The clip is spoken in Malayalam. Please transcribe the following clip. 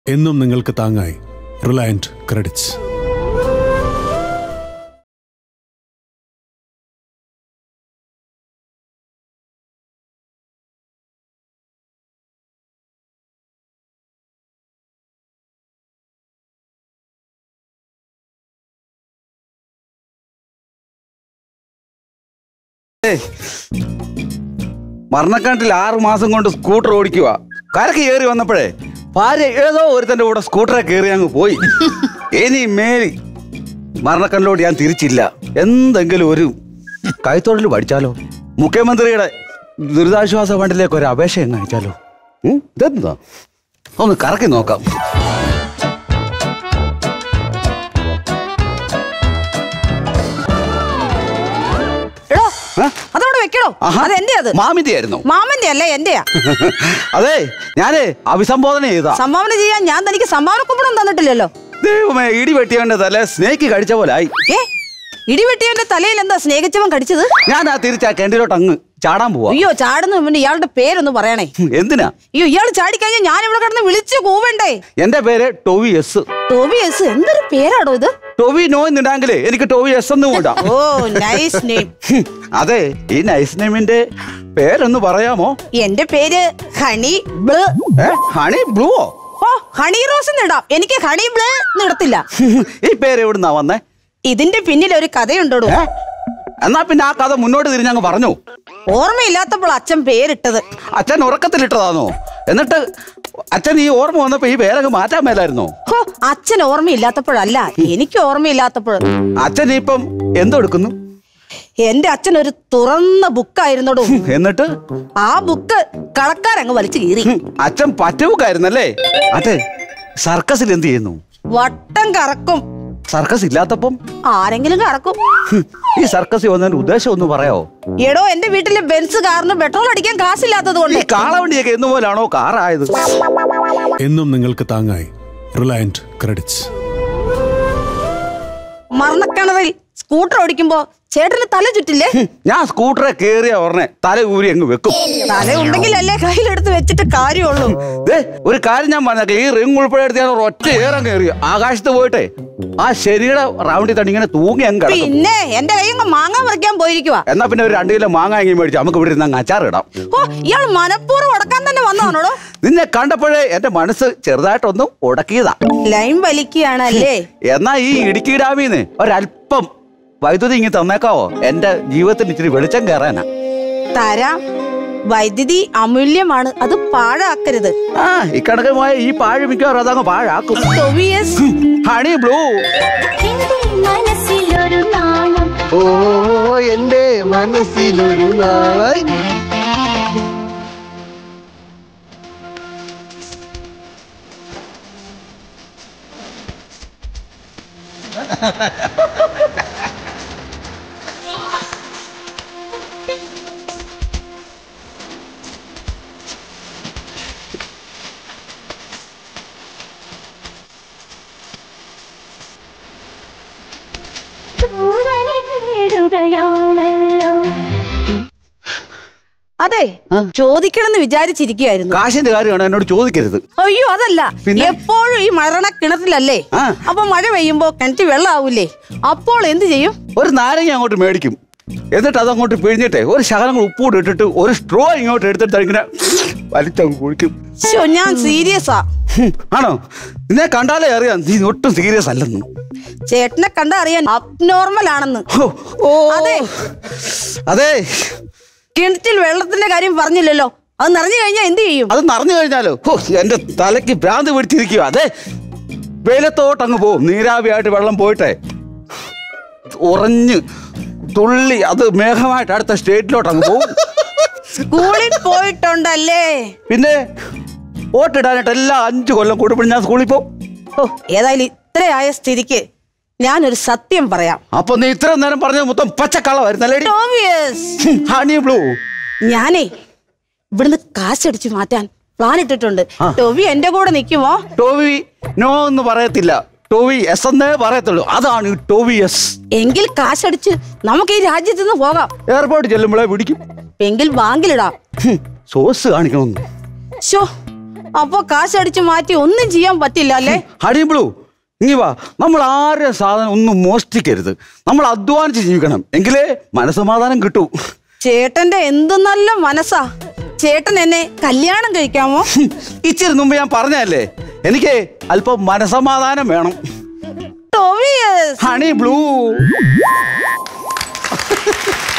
എന്നും നിങ്ങൾക്ക് താങ്ങായി റിലയൻറ്റ് ക്രെഡിറ്റ്സ് മരണക്കാട്ടിൽ ആറു മാസം കൊണ്ട് സ്കൂട്ടർ ഓടിക്കുക കരക്ക് കയറി വന്നപ്പോഴേ ഭാര്യ ഏതോ ഒരുത്തന്റെ കൂടെ സ്കൂട്ടറെ കയറി അങ്ങ് പോയി ഇനി മേലി മരണക്കണ്ണിലോട്ട് ഞാൻ തിരിച്ചില്ല എന്തെങ്കിലും ഒരു കൈത്തൊഴിൽ പഠിച്ചാലോ മുഖ്യമന്ത്രിയുടെ ദുരിതാശ്വാസ ഫണ്ടിലേക്ക് ഒരു അപേക്ഷ അങ്ങ് അയച്ചാലോ ഉം, ഇതെന്താ ഒന്ന് കറക്കി നോക്കാം എടോ ഏ? അതവിടെ വെക്കണോ ആഹാ. അത് എന്റെ അത് മാമിന്റെ ആയിരുന്നു മാമന്റെ അല്ലേ എന്റെയാ അതെ ഞാനേ അഭിസംബോധന ചെയ്താ സംഭാവന ചെയ്യാൻ ഞാൻ തനിക്ക് സംഭാവന കുപ്പണം തന്നിട്ടില്ലല്ലോ ദൈവമേ ഇടി വെട്ടിയവന്റെ തല സ്നേക്ക് കടിച്ച പോലെ ആയി ഏ ഇടിവെട്ടിയവന്റെ തലയിൽ എന്താ സ്നേഹിച്ചവൻ കടിച്ചത് ഞാൻ ആ തിരിച്ചാ കിണറ്റിലോട്ട് അങ്ങ് ചാടാൻ പോവാ അയ്യോ ചാടുന്ന മുന്നേ ഇയാളുടെ പേരൊന്ന് പറയണേ ഹും, എന്തിനാ അയ്യോ ഇയാൾ ചാടിക്കഴിഞ്ഞാൽ ഞാൻ ഇവിടെ കിടന്ന് വിളിച്ചു കൂവണ്ടേ എന്റെ പേര് ടോവി എസ് ടോബി എസ് എന്തൊരു പേരാടോ ഇത് ടോവി നോ എന്നുണ്ടെങ്കിലേ എനിക്ക് ടോവി എസ് എന്ന് കൂടാ ഓ നൈസ് നെയിം ഹും, അതെ ഈ നൈസ് നെയിമിന്റെ പേരൊന്ന് പറയാമോ എന്റെ പേര് ഹണി ബ്ലൂ ഏ ഹണി ബ്ലൂവോ ഓ ഹണി റോസ് ഇടാം എനിക്ക് ഹണി ബ്ലൂ ഇടത്തില്ല ഈ പേര് എവിടുന്നാ വന്നേ ഇതിന്റെ പിന്നിൽ ഒരു കഥയുണ്ടോടോ ഏ എന്നാ പിന്നെ ആ കഥ മുന്നോട്ട് തിരിഞ്ഞങ്ങ് പറഞ്ഞു ഓർമ്മയില്ലാത്തപ്പോൾ അച്ഛൻ പേരിട്ടത് അച്ഛൻ ഉറക്കത്തിലിട്ടതാണോ എന്നിട്ട് അച്ഛൻ ഈ ഓർമ്മ വന്നപ്പോ ഈ പേരങ്ങ് മാറ്റാൻ മേലായിരുന്നോ ഹോ അച്ഛൻ ഓർമ്മയില്ലാത്തപ്പോഴല്ല എനിക്ക് ഓർമ്മയില്ലാത്തപ്പോൾ അച്ഛൻ ഇപ്പം എന്തെടുക്കുന്നു എന്റെ അച്ഛൻ ഒരു തുറന്ന ബുക്കായിരുന്നടോ എന്നിട്ട് ആ ബുക്ക് കളക്കാരങ്ങ് വലിച്ചു കീറി ഹും, അച്ഛൻ പറ്റുവുകായിരുന്നല്ലേ അതെ സർക്കസിൽ എന്ത് ചെയ്യുന്നു വട്ടം കറക്കും സർക്കസ് ഇല്ലാത്തപ്പം ആരെങ്കിലും കറക്കും ഹും, ഈ സർക്കസിൽ വന്നതിന്റെ ഉദ്ദേശം ഒന്ന് പറയാവോ എടോ എന്റെ വീട്ടിലെ ബെൻസ് കാറിന് പെട്രോൾ അടിക്കാൻ കാശില്ലാത്തത് ഈ കൊണ്ട് കാളവണ്ടിയൊക്കെ എന്ന് പോലാണോ കാറായത് എന്നും നിങ്ങൾക്ക് താങ്ങായി റിലയൻറ്റ് ക്രെഡിറ്റ്സ് മരണക്കിണറിൽ സ്കൂട്ടർ ഓടിക്കുമ്പോ ചേട്ടന് തല ചുറ്റില്ലേ ഹും, ഞാൻ സ്കൂട്ടറെ കേറിയ ഉടനെ തല ഊരി അങ്ങ് വെക്കും തല ഉണ്ടെങ്കിലല്ലേ കയ്യിലെടുത്ത് വെച്ചിട്ട് കാര്യമുള്ളൂ ദേ ഒരു കാര്യം ഞാൻ പറഞ്ഞേക്കാം ഈ റിങ് ഉൾപ്പെടെ എടുത്ത് ഞാൻ ഒറ്റ ഏറം കയറി ആകാശത്ത് പോയിട്ടെ ആ ശരിയുടെ റൗണ്ടിൽ തന്നെ ഇങ്ങനെ തൂങ്ങി അങ്ങ് കിടക്കും പിന്നെ എന്റെ കൈ അങ്ങ് മാങ്ങ പറിക്കാൻ പോയിരിക്കുവാ എന്നാ പിന്നെ ഒരു രണ്ട് കിലോ മാങ്ങ അങ്ങി മേടിച്ച് നമുക്ക് ഇവിടെ ഇരുന്ന് അങ്ങ് അച്ചാറിടാം ഓ ഇയാൾ മനഃപൂർവ്വം ഉടക്കാൻ തന്നെ വന്നതാണോടോ നിന്നെ കണ്ടപ്പോഴേ എന്റെ മനസ്സ് ചെറുതായിട്ടൊന്ന് ഉടക്കിയതാ ലൈൻ വലിക്കുകയാണല്ലേ എന്നാ ഈ ഇടുക്കി ഡാമിന്ന് ഒരല്പം വൈദ്യുതി ഇങ്ങ് തന്നേക്കാവോ എന്റെ ജീവിതത്തിന് ഇച്ചിരി വെളിച്ചം കയറാനാ തരാം വൈദ്യുതി അമൂല്യമാണ് അത് പാഴാക്കരുത് ആ ഇക്കണക്ക് പോയ ഈ പാഴ് മിക്കവാറും അതങ്ങ് പാഴാക്കും ടൊവിയസ് ഹണി ബ്ലൂ എന്റെ മനസ്സിലൊരു നാളം ഓ എന്റെ മനസ്സിലൊരു നാളായി തൂവലിടുകയാണല്ലോ അതെ ചോദിക്കണമെന്ന് വിചാരിച്ചിരിക്കുകയായിരുന്നു കാശിന്റെ കാര്യമാണ് എന്നോട് ചോദിക്കരുത് അയ്യോ അതല്ല പിന്നെ? എപ്പോഴും ഈ മഴണ കിണറ്റിലല്ലേ ആ. അപ്പൊ മഴ പെയ്യുമ്പോ കിണറ്റിൽ വെള്ളമാവൂലേ അപ്പോൾ എന്ത് ചെയ്യും ഒരു നാരങ്ങ അങ്ങോട്ട് മേടിക്കും എന്നിട്ട് അതങ്ങോട്ട് പിഴിഞ്ഞിട്ടേ ഒരു ശകലങ്ങൾ ഉപ്പൂട് ഇട്ടിട്ട് ഒരു സ്ട്രോ ഇങ്ങോട്ട് എടുത്തിട്ട് ഇങ്ങനെ വലിച്ചങ്ങ് കുഴിക്കും ശോ, ഞാൻ സീരിയസാ ഹും, ആണോ നിന്നെ കണ്ടാലേ അറിയാം നീ ഒട്ടും സീരിയസ് അല്ലെന്ന് ചേട്ടനെ കണ്ട അറിയാൻ അബ്നോർമൽ ആണെന്ന് ഹോ, ഓ അതെ അതെ കിണറ്റിൽ വെള്ളത്തിന്റെ കാര്യം പറഞ്ഞില്ലല്ലോ അത് നിറഞ്ഞു കഴിഞ്ഞാൽ എന്ത് ചെയ്യും അത് നിറഞ്ഞു കഴിഞ്ഞാലോ ഹോ എന്റെ തലയ്ക്ക് ഭ്രാന്ത് പിടിച്ചിരിക്കുക അതെ വെയിലത്തോട്ട് അങ്ങ് പോവും നീരാവിയായിട്ട് വെള്ളം പോയിട്ടെ ഉറഞ്ഞ് തുള്ളി അത് മേഘമായിട്ട് അടുത്ത സ്റ്റേറ്റിലോട്ട് അങ്ങ് പോവും സ്കൂളിൽ പോയിട്ടുണ്ടല്ലേ പിന്നെ വോട്ടിടാനായിട്ട് എല്ലാ അഞ്ചു കൊല്ലം കൂടുമ്പോൾ ഞാൻ സ്കൂളിൽ പോവും ഓ ഏതായാലും ഇത്രയായ സ്ഥിതിക്ക് ഞാനൊരു സത്യം പറയാം അപ്പൊ നീ ഇത്ര നേരം പറഞ്ഞത് മൊത്തം പച്ചക്കള്ളമായിരുന്നല്ലേ ടോമിയസ് ഹണി ബ്ലൂ ഞാനേ ഇവിടുന്ന് കാശടിച്ചു മാറ്റാൻ പ്ലാൻ ഇട്ടിട്ടുണ്ട് ടോബി എന്റെ കൂടെ നിൽക്കുമോ ടോവി നോ എന്ന് പറയത്തില്ല ടോവി എസ് എന്നേ പറയത്തുള്ളൂ അതാണ് ഈ ടോവി എസ് എങ്കിൽ കാശടിച്ച് നമുക്ക് ഈ രാജ്യത്ത് നിന്ന് പോകാം എയർപോർട്ട് ചെല്ലുമ്പോഴേ പിടിക്കും എങ്കിൽ ബാങ്കിലിടാം ഹും, സോസ് കാണിക്കണമെന്ന് ഷോ അപ്പൊ കാശടിച്ച് മാറ്റി ഒന്നും ചെയ്യാൻ പറ്റില്ല അല്ലേ ഹണി ബ്ലൂ ഇനി വാ നമ്മൾ ആരുടെ സാധനം ഒന്നും മോഷ്ടിക്കരുത് നമ്മൾ അധ്വാനിച്ച് ജീവിക്കണം എങ്കിലേ മനസമാധാനം കിട്ടൂ ചേട്ടന്റെ എന്ത് നല്ല മനസ്സാ ചേട്ടൻ എന്നെ കല്യാണം കഴിക്കാമോ ഹും, ഇച്ചിരി മുമ്പ് ഞാൻ പറഞ്ഞതല്ലേ എനിക്ക് അല്പം മനസമാധാനം വേണം ടോവിയസ് ഹണി ബ്ലൂ